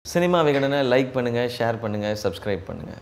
cinema விகடனை like பண்ணுங்கள் share பண்ணுங்கள் சப்ஸ்கிரைப் பண்ணுங்கள்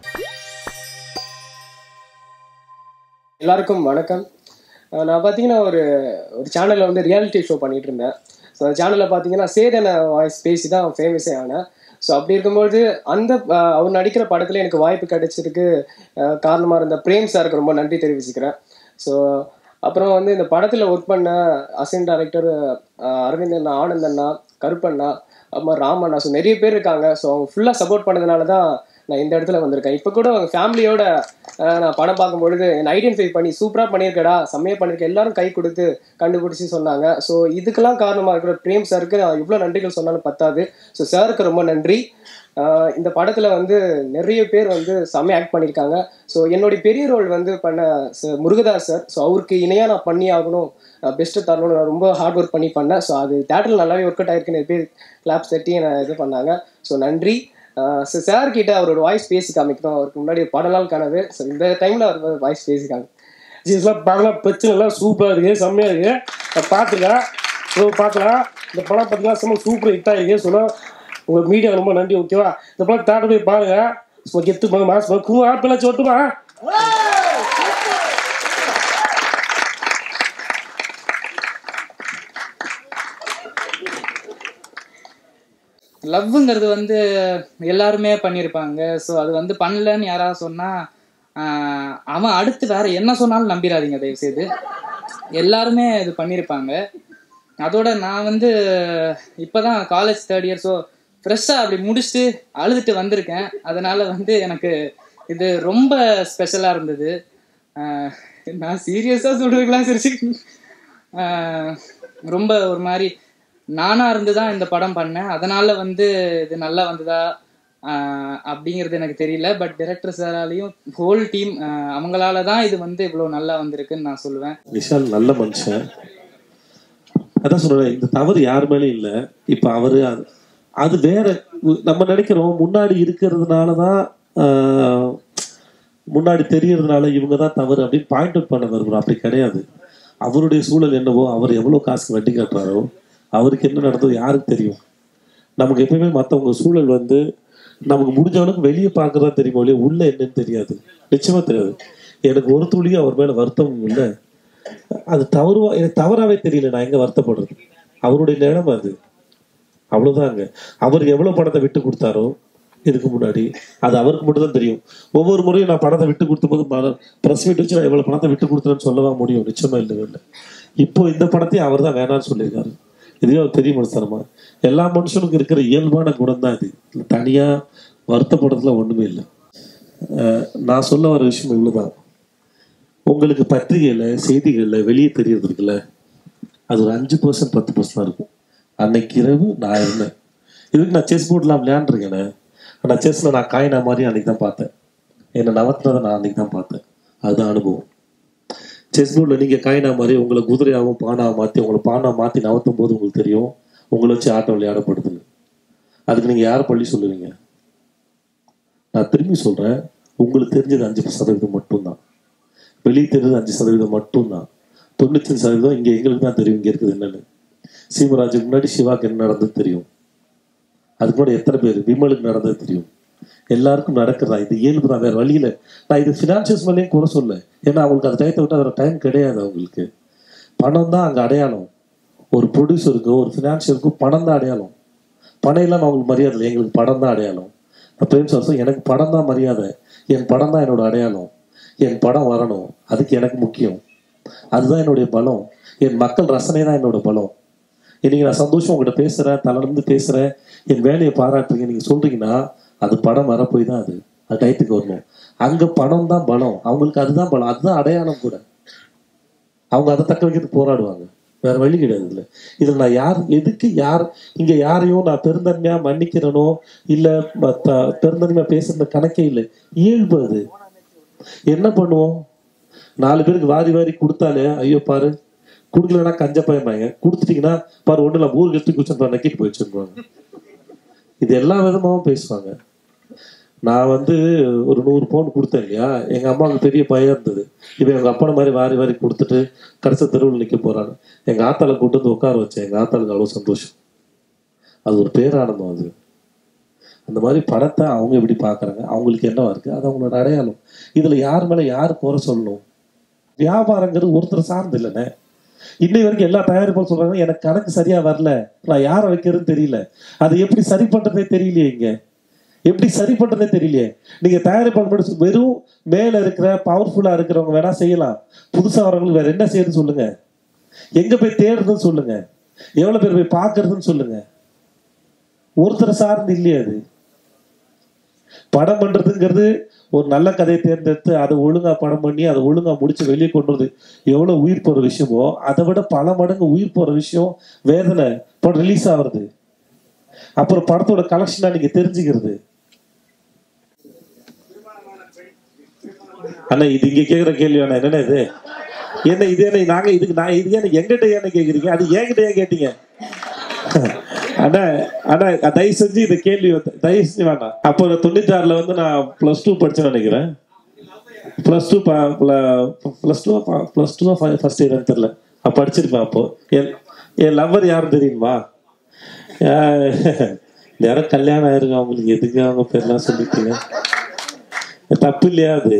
எல்லாருக்கும் வணக்கம் அஹ் நான் பார்த்தீங்கன்னா ஒரு ஒரு சேனலில் வந்து ரியாலிட்டி ஷோ பண்ணிட்டு இருந்தேன் ஸோ அந்த சேனலில் பார்த்தீங்கன்னா சேதன வாய்ஸ் பேசி தான் ஃபேமஸே ஆனேன் ஸோ அப்படி இருக்கும்போது அந்த அஹ், அவர் நடிக்கிற படத்தில் எனக்கு வாய்ப்பு கிடைச்சதுக்கு அஹ், காரணமாக இருந்த பிரேம் சாருக்கு ரொம்ப நன்றி தெரிவிச்சுக்கிறேன் ஸோ அப்புறம் வந்து இந்த படத்தில் ஒர்க் பண்ண அசிஸ்டன்ட் டைரக்டர் அரவிந்த் அண்ணா ஆனந்த் அண்ணா கருப்பண்ணா அப்புறமா ராமண்ணா ஸோ நிறைய பேர் இருக்காங்க ஸோ அவங்க ஃபுல்லாக சப்போர்ட் பண்ணதுனால தான் நான் இந்த இடத்துல வந்திருக்கேன் இப்போ கூட அவங்க ஃபேமிலியோட அஹ், நான் படம் பார்க்கும்பொழுது என்னை ஐடென்டிஃபை பண்ணி சூப்பராக பண்ணியிருக்கடா செம்மையாக பண்ணியிருக்க எல்லாரும் கை கொடுத்து கண்டுபிடிச்சி சொன்னாங்க ஸோ இதுக்கெல்லாம் காரணமாக இருக்கிற பிரேம் சாருக்கு நான் இவ்வளோ நன்றிகள் சொன்னாலும் பத்தாது ஸோ சாருக்கு ரொம்ப நன்றி அஹ், இந்த படத்தில் வந்து நிறைய பேர் வந்து செம்மையாக ஆக்ட் பண்ணியிருக்காங்க ஸோ என்னுடைய பெரிய ரோல் வந்து பண்ண ச- முருகதாஸ் சார் ஸோ அவருக்கு இணையாக நான் பண்ணி ஆகணும் பெஸ்ட்டு தரணும்னு நான் ரொம்ப ஹார்ட் ஒர்க் பண்ணி பண்ணேன் ஸோ அது தேட்டரில் நல்லாவே ஒர்க் அவுட் ஆயிருக்கு நிறைய பேர் கிளாப்ஸ் தட்டி என்னை இது பண்ணாங்க ஸோ நன்றி ஸோ சார் கிட்ட அவரோட வாய்ஸ் பேசி காமிக்கணும் அவருக்கு முன்னாடி பல நாள் கனவு ஸோ இந்த டைமில் அவர் வாய்ஸ் பேசி காமி ஜீஸ்லாம் பார்க்கலாம் பிரச்சனை எல்லாம் சூப்பராக இருக்குது செம்மையாக இருக்குது பார்த்துக்கலாம் ஸோ பார்க்கலாம் இந்த படம் பார்த்தீங்கன்னா செம்ம சூப்பர் ஹிட் ஆகிருக்கு ஸோ உங்கள் மீடியா ரொம்ப நன்றி ஓகேவா இந்த படம் தேட்டர் போய் பாருங்க ஸோ கெத்து போங்க மாஸ் கூ ஆப்பிள் சொட்டுமா லவ்ங்கிறது வந்து எல்லாருமே பண்ணியிருப்பாங்க ஸோ அது வந்து பண்ணலன்னு யாராவது சொன்னா ஆஹ் அவன் அடுத்து வேற என்ன சொன்னாலும் நம்பிடாதீங்க தயவு செய்து எல்லாருமே இது பண்ணியிருப்பாங்க அதோட நான் வந்து இப்போதான் காலேஜ் தேர்ட் இயர் ஸோ ஃப்ரெஷ்ஷாக அப்படி முடிச்சுட்டு அழுதுட்டு வந்திருக்கேன் அதனால வந்து எனக்கு இது ரொம்ப ஸ்பெஷலாக இருந்தது ஆஹ் நான் சீரியஸாக சொல்றதுக்கெல்லாம் சிரிச்சு ஆஹ் ரொம்ப ஒரு மாதிரி நானா இருந்து தான் இந்த படம் பண்ணேன் அதனால வந்து இது நல்லா வந்ததா ஆஹ் அப்படிங்கிறது எனக்கு தெரியல பட் டைரக்டர் சாராலையும் ஹோல் டீம் அவங்களால தான் இது வந்து இவ்வளோ நல்லா வந்திருக்குன்னு நான் சொல்லுவேன் விஷால் நல்ல மனுஷன் அதான் சொல்றேன் இந்த தவறு யார் மேலேயும் இல்லை இப்ப அவரு அது- அது வேற உ- நம்ம நினைக்கிறோம் முன்னாடி இருக்கிறதுனால தான் ஆஹ், முன்னாடி தெரியறதுனால இவங்க தான் தவறு அப்படின்னு பாயிண்ட் அவுட் பண்ண விரும்புறோம் அப்படி கிடையாது அவருடைய சூழல் என்னவோ அவர் எவ்வளவு காசு வட்டி கட்டுறாரோ அவருக்கு என்ன நடந்ததோ யாருக்கு தெரியும் நமக்கு எப்பயுமே மற்றவங்க சூழல் வந்து நமக்கு முடிஞ்ச அளவுக்கு வெளியே பார்க்கறதா தெரியுமோ இல்லையா உள்ள என்னன்னு தெரியாது நிச்சயமா தெரியாது எனக்கு ஒரு துளியும் அவர் மேல வருத்தம் இல்லை அது தவறுவா எனக்கு தவறாவே தெரியல நான் எங்க வருத்தப்படுறது அவருடைய நிலைமை அது அவ்வளவுதாங்க அவர் எவ்வளவு பணத்தை விட்டு கொடுத்தாரோ இதுக்கு முன்னாடி அது அவருக்கு மட்டும் தான் தெரியும் ஒவ்வொரு முறையும் நான் பணத்தை விட்டு கொடுத்த போது பிரஸ் மீட் வச்சு நான் எவ்வளவு பணத்தை விட்டு கொடுத்தேன்னு சொல்லவா முடியும் நிச்சயமா இல்லவே இல்லை இப்போ இந்த படத்தையும் அவர் தான் வேணாம்னு சொல்லியிருக்காரு இதுவே ஒரு பெரிய மனுஷனமா எல்லா மனுஷனுக்கும் இருக்கிற இயல்பான குணம் தான் இது தனியா வருத்தப்படுறதுல ஒண்ணுமே இல்லை அஹ் நான் சொல்ல வர விஷயம் இவ்வளவுதான் உங்களுக்கு பத்திரிகையில செய்திகள்ல வெளியே தெரியறது இருக்குல்ல அது ஒரு அஞ்சு பர்சன்ட் பத்து பர்சன்ட் தான் இருக்கும் அன்னைக்கு இரவு நான் இருந்தேன் இதுக்கு நான் செஸ் போர்ட்லாம் விளையாண்டுருக்கேனே ஆனால் செஸ்ல நான் காயினா மாதிரி அன்னைக்கு தான் பார்த்தேன் என்னை நவத்தினதை நான் அன்னைக்கு தான் பார்த்தேன் அதுதான் அனுபவம் செஸ் போர்டில் நீங்கள் காயினா மாதிரி உங்களை குதிரையாகவும் பானாவை மாற்றி உங்களை பானா மாற்றி நவத்தும் போது உங்களுக்கு தெரியும் உங்களை வச்சு ஆட்டம் விளையாடப்படுதுன்னு அதுக்கு நீங்கள் யார் பள்ளி சொல்லுவீங்க நான் திரும்பி சொல்கிறேன் உங்களுக்கு தெரிஞ்சது அஞ்சு சதவீதம் மட்டும்தான் வெளியே தெரிஞ்சது அஞ்சு சதவீதம் மட்டும்தான் தொண்ணூத்தஞ்சு சதவீதம் இங்கே எங்களுக்கு தான் தெரியும் இங்கே இருக்குது என்னன்னு சீமராஜுக்கு முன்னாடி சிவாக்கு என்ன நடந்தது தெரியும் அதுக்கு முன்னாடி எத்தனை பேர் விமலுக்கு நடந்தது தெரியும் எல்லாருக்கும் நடக்கிறதா இது இயல்பு தான் வேற வழியில நான் இது ஃபினான்சியல்ஸ் மேலேயும் குறை சொல்ல ஏன்னா அவங்களுக்கு அந்த டயத்தை விட்டு வேற டைம் கிடையாது அவங்களுக்கு பணம் தான் அங்கே அடையாளம் ஒரு ப்ரொடியூசருக்கு ஒரு ஃபினான்ஷியலுக்கும் பணம் தான் அடையாளம் பணம் இல்லாமல் அவங்களுக்கு மரியாதை இல்லை எங்களுக்கு படம் தான் அடையாளம் நான் பிரேம் சார் சொல்ல, எனக்கு படம் தான் மரியாதை என் படம் தான் என்னோட அடையாளம் என் படம் வரணும் அதுக்கு எனக்கு முக்கியம் அதுதான் என்னுடைய பலம் என் மக்கள் ரசனை தான் என்னோட பலம் இன்னைக்கு நான் சந்தோஷம் உங்ககிட்ட பேசுறேன் தளர்ந்து பேசுறேன் என் வேலையை பாராட்டுறீங்க நீங்க சொல்றீங்கன்னா அது படம் வரப்போய் தான் அது அது டயத்துக்கு வரணும் அங்க பணம் தான் பலம் அவங்களுக்கு அதுதான் பலம் அதுதான் அடையாளம் கூட அவங்க அதை தக்க வைக்கிறதுக்கு போராடுவாங்க வேற வழி கிடையாது இதுல இதுல நான் யார் எதுக்கு யார் இங்க யாரையும் நான் பெருந்தன்மையா மன்னிக்கிறனோ இல்ல மத்த பெருந்தன்மையா பேசுற கணக்கே இல்லை இயல்பு அது என்ன பண்ணுவோம் நாலு பேருக்கு வாரி வாரி கொடுத்தாலே ஐயோ பாரு கொடுக்கலன்னா கஞ்ச பயமாங்க கொடுத்துட்டீங்கன்னா பாரு ஒண்ணு இல்லை ஊருக்கு எடுத்து குடிச்சு நக்கிட்டு போய் வச்சிருப்பாங்க இது எல்லா விதமாவும் பேசுவாங்க நான் வந்து ஒரு நூறு பவுன் கொடுத்தேன் இல்லையா எங்க அம்மாவுக்கு பெரிய பயம் இருந்தது இவன் எங்க அப்பனை மாதிரி வாரி வாரி கொடுத்துட்டு கடைசி தெருவில் நிக்க போறாங்க எங்க ஆத்தால கூட்டு வந்து உட்கார வச்சேன் எங்க ஆத்தாளுக்கு அவ்வளவு சந்தோஷம் அது ஒரு பேரானந்தம் அது அந்த மாதிரி படத்தை அவங்க எப்படி பார்க்குறாங்க அவங்களுக்கு என்னவா இருக்கு அது அவங்களோட அடையாளம் இதில் யார் மேலே யார் குறை சொல்லணும் வியாபாரங்கிறது ஒருத்தர் சார்ந்து இல்லைண்ணே இன்னை வரைக்கும் எல்லா தயாரிப்பும் சொல்றாங்க எனக்கு கணக்கு சரியா வரல நான் யாரை வைக்கிறதுன்னு தெரியல அதை எப்படி சரி பண்றதே தெரியலையே இங்க எப்படி சரி பண்றதே தெரியலையே நீங்க தயாரிப்பாளர் மட்டும் வெறும் மேல இருக்கிற பவர்ஃபுல்லா இருக்கிறவங்க வேணா செய்யலாம் புதுசா வரவங்களுக்கு வேற என்ன செய்யறதுன்னு சொல்லுங்க எங்க போய் தேடுறதுன்னு சொல்லுங்க எவ்வளவு பேர் போய் பார்க்கறதுன்னு சொல்லுங்க ஒருத்தர் சார்ந்து இல்லையே அது படம் பண்றதுங்கிறது ஒரு நல்ல கதையை தேர்ந்தெடுத்து அதை ஒழுங்கா படம் பண்ணி அதை ஒழுங்கா முடிச்சு வெளியே கொண்டு வரது எவ்வளவு உயிர் போற விஷயமோ அதை விட பல மடங்கு உயிர் போற விஷயம் வேதனை படம் ரிலீஸ் ஆகுறது அப்புறம் படத்தோட கலெக்ஷனா நீங்க தெரிஞ்சுக்கிறது அண்ணா இது இங்க கேக்குற கேள்வி வேணா என்னண்ணா இது என்ன இது என்ன நாங்க இதுக்கு நான் இது என்ன எங்கிட்ட என்ன கேக்குறீங்க அது என்கிட்ட ஏன் கேட்டீங்க அண்ணா அண்ணா தயவு செஞ்சு இந்த கேள்வி வந்து தயவு செஞ்சு வேண்டாம் அப்போ தொண்ணூத்தி ஆறுல வந்து நான் பிளஸ் டூ படிச்சேன்னு நினைக்கிறேன் plus two plus two plus two first year தெரியல அப்ப படிச்சிருப்பேன் அப்போ என் என் லவ்வர் யாரும் தெரியுமா ஆஹ், யாரும் கல்யாணம் ஆயிருங்க அவங்களுக்கு எதுக்கு அவங்க பேர்லாம் சொல்லிட்டீங்க தப்பு இல்லையா அது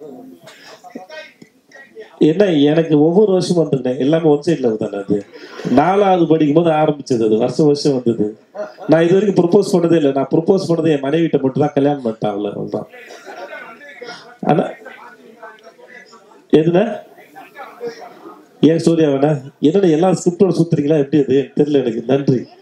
என்ன எனக்கு ஒவ்வொரு வருஷமும் வந்துருந்தேன் எல்லாமே ஒன் சைட்ல தானே அது நாலாவது படிக்கும் போது ஆரம்பிச்சது அது வருஷம் வருஷம் வந்தது நான் இது வரைக்கும் ப்ரொபோஸ் பண்ணதே இல்லை நான் ப்ரொபோஸ் பண்ணது என் மனைவிட்ட மட்டும் தான் கல்யாணம் பண்ணிட்டேன் அவளை அவ்வளவுதான் ஆனா எதுனா ஏன் ஸ்டோரியா வேணா என்னடா எல்லா ஸ்கிரிப்டோட சுத்துறீங்களா எப்படி அது தெரியல எனக்கு நன்றி